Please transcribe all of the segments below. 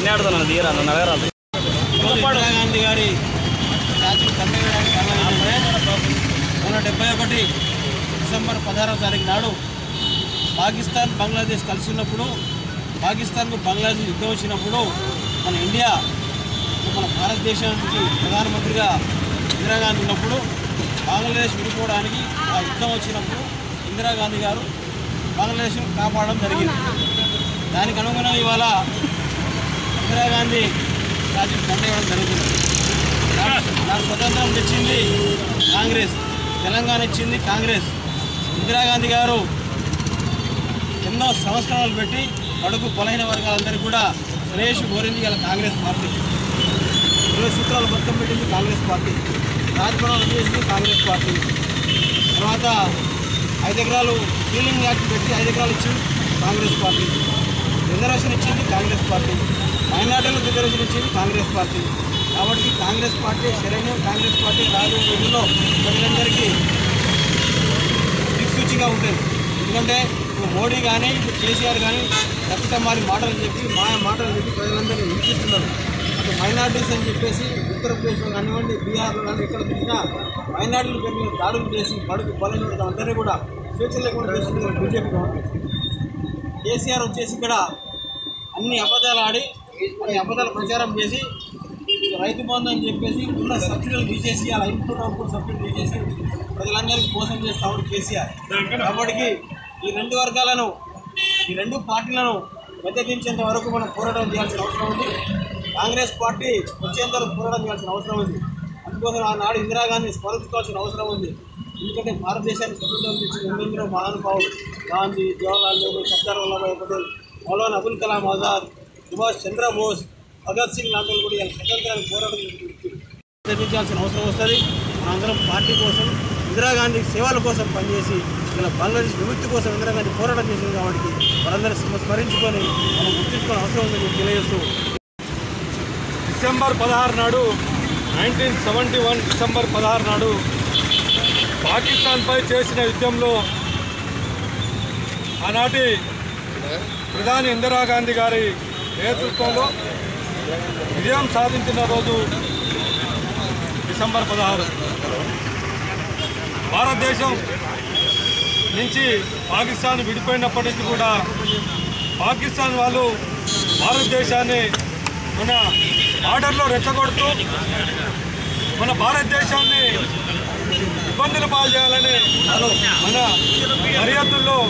నన్నే ఆడుతున్నాను తీయరా నన్ను అడగరాదు ఇందిరా గాంధీ గారి రాత్రి తరలివేయడానికి కారణం ఏంటంటే మొన్న డెబ్బై ఒకటి డిసెంబర్ పదహారవ తారీఖు నాడు పాకిస్తాన్ బంగ్లాదేశ్ కలిసి ఉన్నప్పుడు పాకిస్తాన్కు బంగ్లాదేశ్ యుద్ధం వచ్చినప్పుడు మన ఇండియా మన భారతదేశానికి ప్రధానమంత్రిగా ఇందిరాగాంధీ ఉన్నప్పుడు బంగ్లాదేశ్ విడిపోవడానికి ఆ యుద్ధం వచ్చినప్పుడు ఇందిరాగాంధీ గారు బంగ్లాదేశ్ కాపాడడం జరిగింది దానికి అనుగుణంగా ఇవాళ ఇందిరాగాంధీ రాజీవ్ దండ ఇవ్వడం జరుగుతుంది నాకు స్వతంత్రం తెచ్చింది కాంగ్రెస్ తెలంగాణ ఇచ్చింది కాంగ్రెస్ ఇందిరాగాంధీ గారు ఎన్నో సంస్కరణలు పెట్టి కడుపు బలహీన వర్గాలందరికీ కూడా శ్రేయస్సు కోరింది ఇలా కాంగ్రెస్ పార్టీ ఇరవై సూత్రాలు మొత్తం పెట్టింది కాంగ్రెస్ పార్టీ రాజభవనాలు చేసింది కాంగ్రెస్ పార్టీ తర్వాత ఐదు ఎకరాలు డీలింగ్ యాక్ట్ పెట్టి ఐదు ఎకరాలు ఇచ్చింది కాంగ్రెస్ పార్టీ రిజర్వేషన్ ఇచ్చింది కాంగ్రెస్ పార్టీ మైనార్టీలకు రిజర్వేషన్ ఇచ్చింది కాంగ్రెస్ పార్టీ కాబట్టి కాంగ్రెస్ పార్టీ శరణ్యం కాంగ్రెస్ పార్టీ రాబోయే రోజుల్లో ప్రజలందరికీ దిక్సూచిగా ఉంటుంది ఎందుకంటే ఇప్పుడు మోడీ కానీ ఇప్పుడు కేసీఆర్ కానీ రక్తమారి మాటలు చెప్పి మాయ మాటలు చెప్పి ప్రజలందరినీ హింసిస్తున్నారు అటు మైనార్టీస్ అని చెప్పేసి ఉత్తరప్రదేశ్లో కానివ్వండి బీహార్లో కానీ ఎక్కడ చూసినా మైనార్టీల పేరు మీద దాడులు చేసి బడుగు బలైన అందరినీ కూడా స్వేచ్ఛ లేకుండా చేస్తుంది బీజేపీ గవర్నమెంట్ కేసీఆర్ వచ్చేసి ఇక్కడ అన్ని అబద్ధాలు ఆడి అన్ని అబద్ధాలు ప్రచారం చేసి రైతు బంధు అని చెప్పేసి ఉన్న సబ్సిడీలు తీసేసి అలా ఇన్పుట్ అవుట్పుట్ సబ్సిడీ తీసేసి ప్రజలందరికీ మోసం చేస్తాడు కేసీఆర్ కాబట్టి ఈ రెండు వర్గాలను ఈ రెండు పార్టీలను వ్యతిరేకించేంత వరకు మనం పోరాటం చేయాల్సిన అవసరం ఉంది కాంగ్రెస్ పార్టీ వచ్చేంత వరకు పోరాటం చేయాల్సిన అవసరం ఉంది అందుకోసం ఆనాడు ఇందిరాగాంధీ స్మరించుకోవాల్సిన అవసరం ఉంది ఎందుకంటే భారతదేశానికి స్వతంత్రం తెచ్చిన ఎందరో మహానుభావులు గాంధీ జవహర్లాల్ నెహ్రూ సర్దార్ వల్లభాయ్ పటేల్ మౌలానా అబుల్ కలాం ఆజాద్ సుభాష్ చంద్రబోస్ భగత్ సింగ్ లాంటి వాళ్ళు కూడా ఇలా స్వతంత్రానికి పోరాటం నిర్మించాల్సిన అవసరం వస్తుంది మనందరం పార్టీ కోసం ఇందిరాగాంధీ సేవల కోసం పనిచేసి ఇలా బంగ్లాదేశ్ విముక్తి కోసం ఇందిరాగాంధీ పోరాటం చేసింది కాబట్టి మనందరం స్మ- స్మరించుకొని మనం గుర్తించుకోవడం అవసరం ఉందని నేను తెలియజేస్తూ డిసెంబర్ పదహారు నాడు నైన్టీన్ సెవెంటీ వన్ డిసెంబర్ పదహారు నాడు పాకిస్తాన్పై చేసిన యుద్ధంలో ఆనాటి ప్రధాని ఇందిరాగాంధీ గారి నేతృత్వంలో విజయం సాధించిన రోజు డిసెంబర్ పదహారు భారతదేశం నుంచి పాకిస్తాన్ విడిపోయినప్పటి నుంచి కూడా పాకిస్తాన్ వాళ్ళు భారతదేశాన్ని మన బార్డర్లో రెచ్చగొడుతూ మన భారతదేశాన్ని ఇబ్బందులు పాలు చేయాలని మన సరిహద్దుల్లో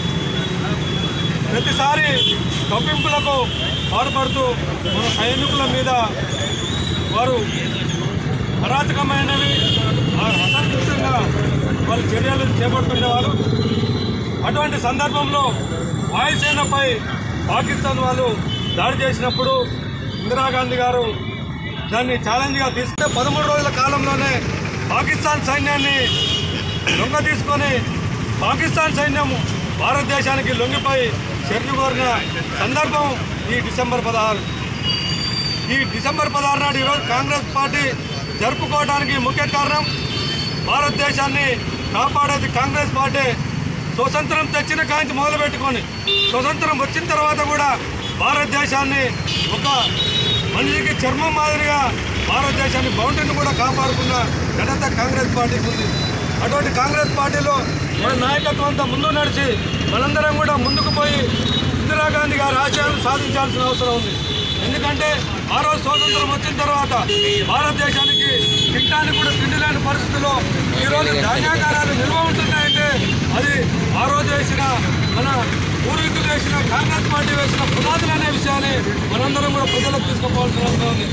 ప్రతిసారి తప్పింపులకు పాల్పడుతూ మన సైనికుల మీద వారు అరాచకమైనవి అసంతృప్తంగా వాళ్ళు చర్యలు చేపడుతుండేవారు అటువంటి సందర్భంలో వాయుసేనపై పాకిస్తాన్ వాళ్ళు దాడి చేసినప్పుడు ఇందిరాగాంధీ గారు దాన్ని ఛాలెంజ్గా తీసుకుంటే పదమూడు రోజుల కాలంలోనే పాకిస్తాన్ సైన్యాన్ని లొంగ తీసుకొని పాకిస్తాన్ సైన్యం భారతదేశానికి లొంగిపోయి శరణు కోరిన సందర్భం ఈ డిసెంబర్ పదహారు ఈ డిసెంబర్ పదహారు నాడు ఈరోజు కాంగ్రెస్ పార్టీ జరుపుకోవడానికి ముఖ్య కారణం భారతదేశాన్ని కాపాడేది కాంగ్రెస్ పార్టీ స్వతంత్రం తెచ్చిన కాంచి మొదలుపెట్టుకొని స్వతంత్రం వచ్చిన తర్వాత కూడా భారతదేశాన్ని ఒక మనిషికి చర్మం మాదిరిగా భారతదేశాన్ని బౌండరీని కూడా కాపాడుకున్న ఘనత కాంగ్రెస్ పార్టీకి ఉంది అటువంటి కాంగ్రెస్ పార్టీలో మన నాయకత్వం అంతా ముందు నడిచి మనందరం కూడా ముందుకు పోయి ఇందిరాగాంధీ గారి ఆశయాలను సాధించాల్సిన అవసరం ఉంది ఎందుకంటే ఆ రోజు స్వాతంత్రం వచ్చిన తర్వాత భారతదేశానికి తినడానికి కూడా తిండి లేని పరిస్థితిలో ఈరోజు ధాన్యాగారాలు నిల్వ ఉంటున్నాయంటే అది ఆ రోజు వేసిన మన పూర్వీకులు వేసిన కాంగ్రెస్ పార్టీ వేసిన పునాదులు అనే విషయాన్ని మనందరం కూడా ప్రజలకు తీసుకుపోవాల్సిన అవసరం ఉంది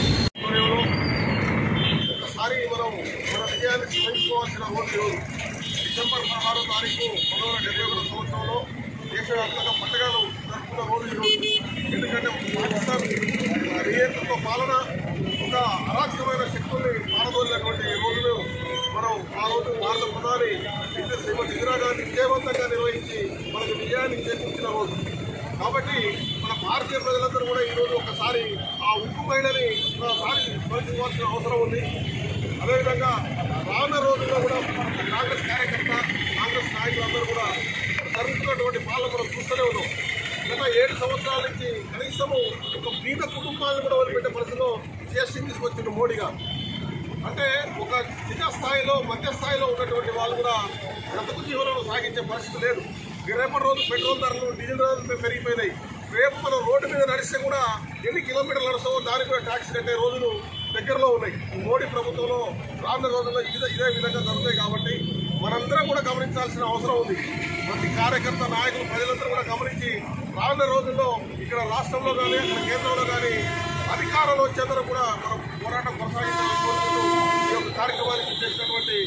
ఒకసారి మనం మన విజయాన్ని స్మరించుకోవాల్సిన రోజు ఈరోజు డిసెంబర్ పదహారో తారీఖు పంతొమ్మిది వందల డెబ్బై ఒకటో సంవత్సరంలో దేశవ్యాప్తంగా పండుగలు జరుపుకున్న రోజు ఈరోజు ఎందుకంటే పాకిస్తాన్ నియంత్రిత పాలన ఒక అరాచకమైన శక్తుల్ని పారదోలినటువంటి రోజులు మనం ఆ రోజు భారత ప్రధాని ఇందిరా- శ్రీమతి ఇందిరాగాంధీ విజయవంతంగా నిర్వహించి మనకు విజయాన్ని చేకూర్చిన రోజు కాబట్టి మన భారతీయ ప్రజలందరూ కూడా ఈరోజు ఒకసారి ఆ ఉక్కు మహిళని ఒకసారి స్మరించుకోవాల్సిన అవసరం ఉంది అదేవిధంగా రానున్న రోజుల్లో కూడా కాంగ్రెస్ కార్యకర్త కాంగ్రెస్ నాయకులందరూ కూడా జరుగుతున్నటువంటి పాలన మనం చూస్తూనే ఉన్నాం గత ఏడు సంవత్సరాల నుంచి కనీసం కనీసము ఒక బీద కుటుంబాలను కూడా వదిలిపెట్టే పరిస్థితిలో జిఎస్టీ తీసుకొచ్చిండు మోడీ గారు అంటే ఒక చిన్న స్థాయిలో మధ్య స్థాయిలో ఉన్నటువంటి వాళ్ళు కూడా బ్రతుకు జీవనం సాగించే పరిస్థితి లేదు ఈ రేపటి రోజు పెట్రోల్ ధరలు డీజిల్ ధరలు పెరిగిపోయినాయి రేపు మనం రోడ్డు మీద నడిస్తే కూడా ఎన్ని కిలోమీటర్లు నడుస్తామో దానికి కూడా ట్యాక్స్ కట్టే రోజులు దగ్గరలో ఉన్నాయి ఈ మోడీ ప్రభుత్వంలో రానున్న రోజుల్లో ఇదే ఇదే విధంగా జరుగుతాయి కాబట్టి మనందరం కూడా గమనించాల్సిన అవసరం ఉంది ప్రతి కార్యకర్త నాయకులు ప్రజలందరూ కూడా గమనించి రానున్న రోజుల్లో ఇక్కడ రాష్ట్రంలో కానీ అక్కడ కేంద్రంలో కానీ అధికారంలో వచ్చేందుకు కూడా మనం పోరాటం కొనసాగించాలని కోరుకుంటూ ఈ యొక్క కార్యక్రమానికి చేసినటువంటి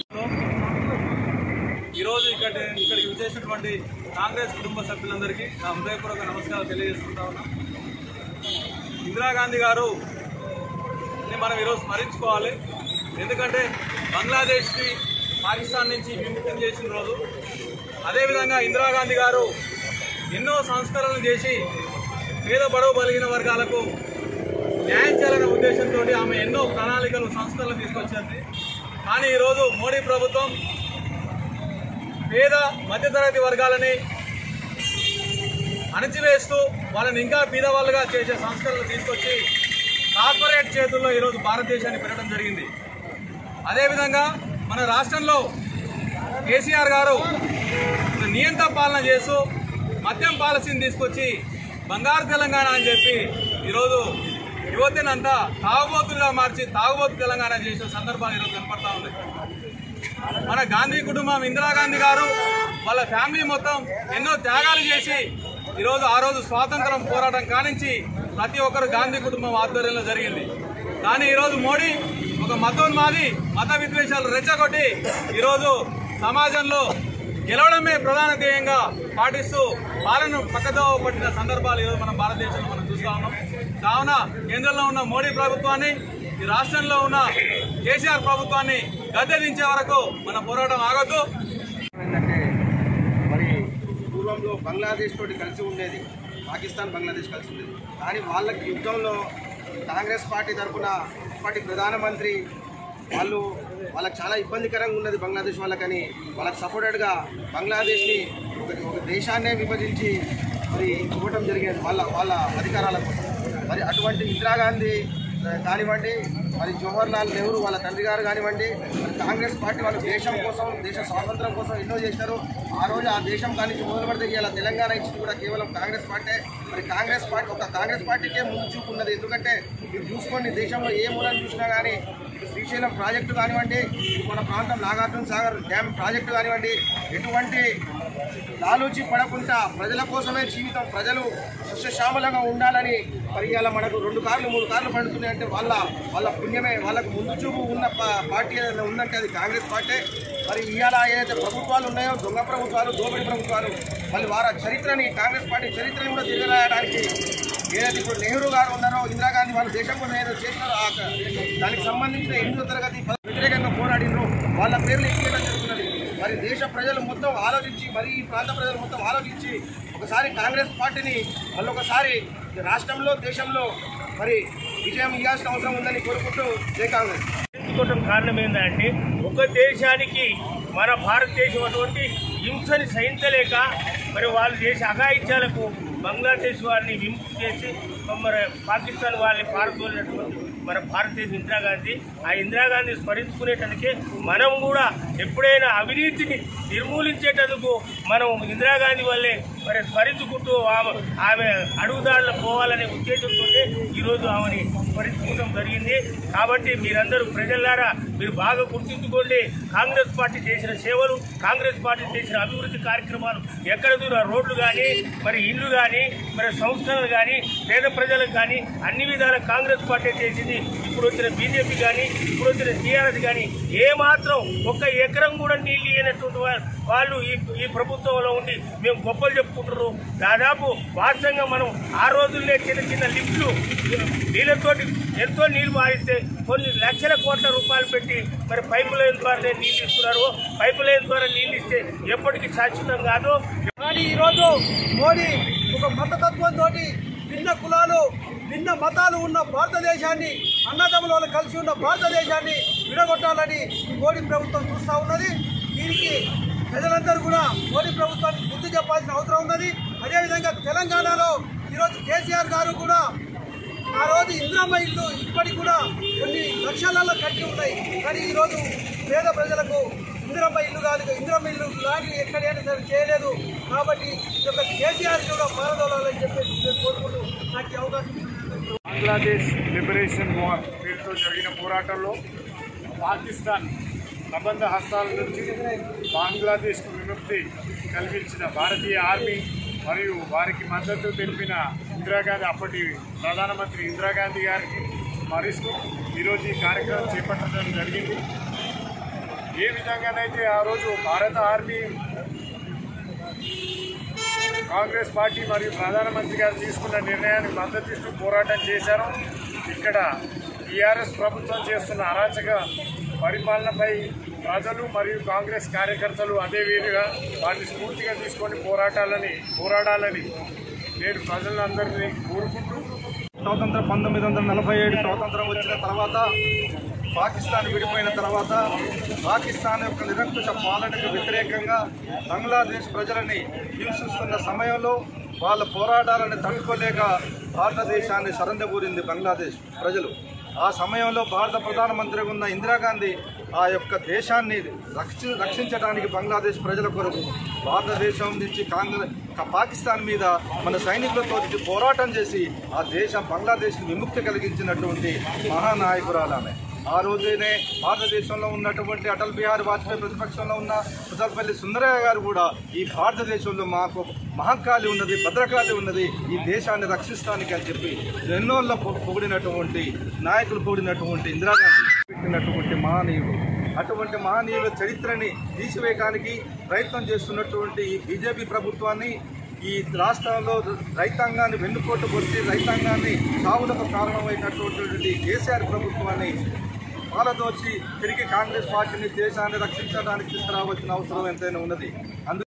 ఈరోజు ఇక్కడ ఇక్కడికి విచ్చేసినటువంటి కాంగ్రెస్ కుటుంబ సభ్యులందరికీ నా హృదయపూర్వక నమస్కారాలు తెలియజేసుకుంటా ఉన్నా ఇందిరాగాంధీ గారు ని మనం ఈరోజు స్మరించుకోవాలి ఎందుకంటే బంగ్లాదేశ్కి పాకిస్తాన్ నుంచి విముక్తం చేసిన రోజు అదేవిధంగా ఇందిరాగాంధీ గారు ఎన్నో సంస్కరణలు చేసి పేద బడవు బలిగిన వర్గాలకు న్యాయం చేయాలనే ఉద్దేశంతో ఆమె ఎన్నో ప్రణాళికలు సంస్కరణలు తీసుకొచ్చింది కానీ ఈరోజు మోడీ ప్రభుత్వం పేద మధ్యతరగతి వర్గాలని అణచివేస్తూ వాళ్ళని ఇంకా పేదవాళ్ళుగా చేసే సంస్కరణలు తీసుకొచ్చి కార్పొరేట్ చేతుల్లో ఈరోజు భారతదేశాన్ని పెట్టడం జరిగింది అదేవిధంగా మన రాష్ట్రంలో కేసీఆర్ గారు ఒక నియంత్ర పాలన చేస్తూ మద్యం పాలసీని తీసుకొచ్చి బంగారు తెలంగాణ అని చెప్పి ఈరోజు యువతనంతా తాగుబోతులుగా మార్చి తాగుబోతు తెలంగాణ చేసిన సందర్భాలు ఈరోజు కనపడతా ఉన్నాయి మన గాంధీ కుటుంబం ఇందిరాగాంధీ గారు వాళ్ళ ఫ్యామిలీ మొత్తం ఎన్నో త్యాగాలు చేసి ఈరోజు ఆ రోజు స్వాతంత్రం పోరాటం కానించి ప్రతి ఒక్కరు గాంధీ కుటుంబం ఆధ్వర్యంలో జరిగింది కానీ ఈరోజు మోడీ ఒక మతోన్మాది మత విద్వేషాలు రెచ్చగొట్టి ఈరోజు సమాజంలో గెలవడమే ప్రధాన ధ్యేయంగా పాటిస్తూ పాలన పక్కదోవ పట్టిన సందర్భాలు ఈరోజు మనం భారతదేశంలో మనం చూస్తా ఉన్నాం కావున కేంద్రంలో ఉన్న మోడీ ప్రభుత్వాన్ని ఈ రాష్ట్రంలో ఉన్న కేసీఆర్ ప్రభుత్వాన్ని గద్దె దించే వరకు మన పోరాటం ఆగొద్దు ఏంటంటే మరి పూర్వంలో బంగ్లాదేశ్ తోటి కలిసి ఉండేది పాకిస్తాన్ బంగ్లాదేశ్ కలిసి ఉండేది కానీ వాళ్ళకి యుద్ధంలో కాంగ్రెస్ పార్టీ తరఫున ఇప్పటి ప్రధానమంత్రి వాళ్ళు వాళ్ళకి చాలా ఇబ్బందికరంగా ఉన్నది బంగ్లాదేశ్ వాళ్ళకని వాళ్ళకి సపోర్టెడ్గా బంగ్లాదేశ్ని ఒక ఒక దేశాన్నే విభజించి మరి ఇవ్వటం జరిగేది వాళ్ళ వాళ్ళ అధికారాల కోసం మరి అటువంటి ఇందిరాగాంధీ ఆ, కానివ్వండి మరి జవహర్ లాల్ నెహ్రూ వాళ్ళ తండ్రి గారు కానివ్వండి మరి కాంగ్రెస్ పార్టీ వాళ్ళు దేశం కోసం దేశ స్వాతంత్రం కోసం ఎన్నో చేశారు ఆ రోజు ఆ దేశం కానీ మొదలు పెడితే ఇలా తెలంగాణ ఇచ్చింది కూడా కేవలం కాంగ్రెస్ పార్టీ మరి కాంగ్రెస్ పార్టీ ఒక కాంగ్రెస్ పార్టీకే ముందు చూపు ఉన్నది ఎందుకంటే మీరు చూసుకోండి దేశంలో ఏ మూలను చూసినా కానీ ఇటు శ్రీశైలం ప్రాజెక్టు కానివ్వండి ఇటు మన ప్రాంతం నాగార్జున సాగర్ డ్యామ్ ప్రాజెక్టు కానివ్వండి ఎటువంటి లాలూచి పడకుండా ప్రజల కోసమే జీవితం ప్రజలు సస్యశ్యామలంగా ఉండాలని మరి ఇవాళ మనకు రెండు కార్లు మూడు కార్లు పండుతున్నాయి అంటే వాళ్ళ వాళ్ళ పుణ్యమే వాళ్ళకు ముందు చూపు ఉన్న పా- పార్టీ ఏదైనా ఉందంటే అది కాంగ్రెస్ పార్టీ మరి ఇవాళ ఏదైతే ప్రభుత్వాలు ఉన్నాయో దొంగ ప్రభుత్వాలు దోపిడీ ప్రభుత్వాలు మళ్ళీ వారి చరిత్రని కాంగ్రెస్ పార్టీ చరిత్రని కూడా తిరగరాయడానికి ఏదైతే ఇప్పుడు నెహ్రూ గారు ఉన్నారో ఇందిరాగాంధీ వాళ్ళ దేశం కోసం ఏదో చేసినారో ఆ క- దానికి సంబంధించిన ఎనిమిదో తరగతి పద- వ్యతిరేకంగా పోరాడినరు వాళ్ళ పేర్లు ఎక్కియడం జరుగుతున్నది మరి దేశ ప్రజలు మొత్తం ఆలోచించి మరి ఈ ప్రాంత ప్రజలు మొత్తం ఆలోచించి ఒకసారి కాంగ్రెస్ పార్టీని మళ్ళొకసారి రాష్ట్రంలో దేశంలో మరి విజయం ఇవ్వాల్సిన అవసరం ఉందని కోరుకుంటూ జై కాంగ్రెస్ ఎంచుకోవడం కారణం ఏంటంటే ఒక దేశానికి మన భారతదేశం అటువంటి హింసని సహించలేక మరి వాళ్ళు చేసే అఘాయిత్యాలకు బంగ్లాదేశ్ వారిని విముక్తి చేసి మరి పాకిస్తాన్ వాళ్ళని పారదోలినటువంటి మన భారతదేశ ఇందిరాగాంధీ ఆ ఇందిరాగాంధీ స్మరించుకునేటందుకే మనం కూడా ఎప్పుడైనా అవినీతిని నిర్మూలించేటందుకు మనం ఇందిరాగాంధీ వల్లే మరి స్మరించుకుంటూ ఆమె ఆమె అడుగుదారులు పోవాలనే ఉద్దేశంతో ఈరోజు ఆమెని స్మరించుకోవడం జరిగింది కాబట్టి మీరందరూ ప్రజలారా మీరు బాగా గుర్తుంచుకోండి కాంగ్రెస్ పార్టీ చేసిన సేవలు కాంగ్రెస్ పార్టీ చేసిన అభివృద్ధి కార్యక్రమాలు ఎక్కడ దూర రోడ్లు కానీ మరి ఇల్లు కానీ మరి సంస్థలు కానీ పేద ప్రజలకు కానీ అన్ని విధాల కాంగ్రెస్ పార్టీ చేసింది ఇప్పుడు వచ్చిన బీజేపీ కానీ ఇప్పుడు వచ్చిన టీఆర్ఎస్ కానీ ఏ మాత్రం ఒక్క ఎకరం కూడా నీళ్ళు ఇయ్యనటువంటి వా- వాళ్ళు ఈ ఈ ప్రభుత్వంలో ఉండి మేము గొప్పలు చెప్పుకుంటున్నారు దాదాపు వాస్తవంగా మనం ఆ రోజుల్లో చిన్న చిన్న లిఫ్ట్లు నీళ్ళతోటి ఎంతో నీళ్లు మారిస్తే కొన్ని లక్షల కోట్ల రూపాయలు పెట్టి మరి పైపు లైన్ ద్వారానే నీళ్ళు ఇస్తున్నారు పైపు లైన్ ద్వారా నీళ్ళు ఇస్తే ఎప్పటికీ శాశ్వతం కాదు కానీ ఈరోజు మోడీ ఒక మతతత్వంతో భిన్న కులాలు భిన్న మతాలు ఉన్న భారతదేశాన్ని అన్నదమ్ముల కలిసి ఉన్న భారతదేశాన్ని విడగొట్టాలని ఈ మోడీ ప్రభుత్వం చూస్తూ ఉన్నది దీనికి ప్రజలందరూ కూడా మోడీ ప్రభుత్వానికి బుద్ధి చెప్పాల్సిన అవసరం ఉన్నది అదేవిధంగా తెలంగాణలో ఈరోజు కేసీఆర్ గారు కూడా ఆ రోజు ఇందిరమ్మ ఇల్లు ఇప్పటికి కూడా కొన్ని లక్షలలో కట్టి ఉన్నాయి కానీ ఈరోజు పేద ప్రజలకు ఇందిరమ్మ ఇల్లు కాదు ఇందిరమ్మ ఇల్లు లాంటివి ఎక్కడైనా సరే చేయలేదు కాబట్టి ఈ యొక్క కేసీఆర్ కూడా పారదోలాలని చెప్పేసి నేను కోరుకుంటూ నాకు ఈ అవకాశం ఇచ్చినందుకు బంగ్లాదేశ్ లిబరేషన్ వార్ పేరుతో జరిగిన పోరాటంలో పాకిస్తాన్ ప్రబంధ హస్తాల నుంచి బంగ్లాదేశ్కు విముక్తి కల్పించిన భారతీయ ఆర్మీ మరియు వారికి మద్దతు తెలిపిన ఇందిరాగాంధీ అప్పటి ప్రధానమంత్రి ఇందిరాగాంధీ గారికి స్మరిస్తూ ఈరోజు ఈ కార్యక్రమం చేపట్టడం జరిగింది ఏ విధంగానైతే ఆ రోజు భారత ఆర్మీ కాంగ్రెస్ పార్టీ మరియు ప్రధానమంత్రి గారు తీసుకున్న నిర్ణయానికి మద్దతిస్తూ పోరాటం చేశారు ఇక్కడ టీఆర్ఎస్ ప్రభుత్వం చేస్తున్న అరాచక పరిపాలనపై ప్రజలు మరియు కాంగ్రెస్ కార్యకర్తలు అదే విధంగా వాటిని స్ఫూర్తిగా తీసుకొని పోరాటాలని పోరాడాలని నేను ప్రజలందరినీ కోరుకుంటూ స్వాతంత్రం పంతొమ్మిది వందల నలభై ఏడు స్వాతంత్రం వచ్చిన తర్వాత పాకిస్తాన్ విడిపోయిన తర్వాత పాకిస్తాన్ యొక్క నిరంకుశ పాలనకు వ్యతిరేకంగా బంగ్లాదేశ్ ప్రజలని హింసిస్తున్న సమయంలో వాళ్ళ పోరాటాలను తట్టుకోలేక భారతదేశాన్ని సరందగూరింది బంగ్లాదేశ్ ప్రజలు ఆ సమయంలో భారత ప్రధానమంత్రిగా ఉన్న ఇందిరాగాంధీ ఆ యొక్క దేశాన్ని రక్షి రక్షించడానికి బంగ్లాదేశ్ ప్రజల కొరకు భారతదేశం నుంచి కాంగ్రెస్ పాకిస్తాన్ మీద మన సైనికులతో పోరాటం చేసి ఆ దేశం బంగ్లాదేశ్కి విముక్తి కలిగించినటువంటి మహానాయకురాలు ఆమె ఆ రోజునే భారతదేశంలో ఉన్నటువంటి అటల్ బిహారీ వాజ్పేయి ప్రతిపక్షంలో ఉన్న పుసల్పల్లి సుందరయ్య గారు కూడా ఈ భారతదేశంలో మాకు మహంకాళి ఉన్నది భద్రకాళి ఉన్నది ఈ దేశాన్ని రక్షిస్తానికి అని చెప్పి ఎన్నోళ్ళ పొ- పొగిడినటువంటి నాయకులు పొగిడినటువంటి ఇందిరాగాంధీ పెట్టినటువంటి మహనీయుడు అటువంటి మహనీయుల చరిత్రని తీసివేయడానికి ప్రయత్నం చేస్తున్నటువంటి ఈ బీజేపీ ప్రభుత్వాన్ని ఈ రాష్ట్రంలో రైతాంగాన్ని వెన్నుపోటు పొడిచి రైతాంగాన్ని సాగులకు కారణమైనటువంటి కేసీఆర్ ప్రభుత్వాన్ని పాలదోచి తిరిగి కాంగ్రెస్ పార్టీని దేశాన్ని రక్షించడానికి తీసుకురావాల్సిన అవసరం ఎంతైనా ఉన్నది అందు